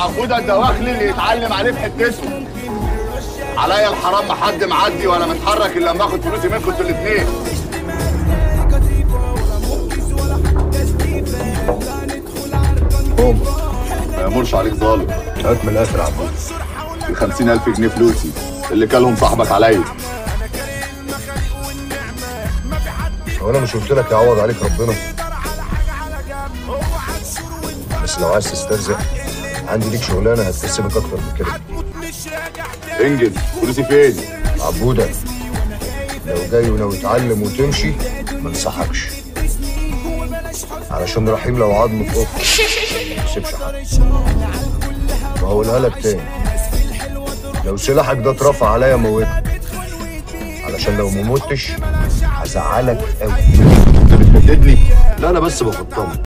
عبودة الدواخلي اللي يتعلم عليه في حتته عليا الحرام ما حد معدي ولا متحرك الا لما اخد فلوسي منكم انتوا الاثنين قوم ما يامرش عليك ظالم هات من الاخر يا عبود ال 50000 جنيه فلوسي اللي كلهم صاحبك عليا هو انا مش قلت لك يعوض عليك ربنا بس لو عايز تسترزق عندي ليك شغلانه هتكسبك اكتر من كده انجز فلوسي فين؟ عبودة لو جاي وناوي تتعلم وتمشي ما انصحكش علشان رحيم لو عظم في اخته ما يسيبش حد وهقولها لك تاني لو سلاحك ده اترفع عليا موتك علشان لو ما متش هزعلك قوي انت بتهددني لا انا بس بفطمك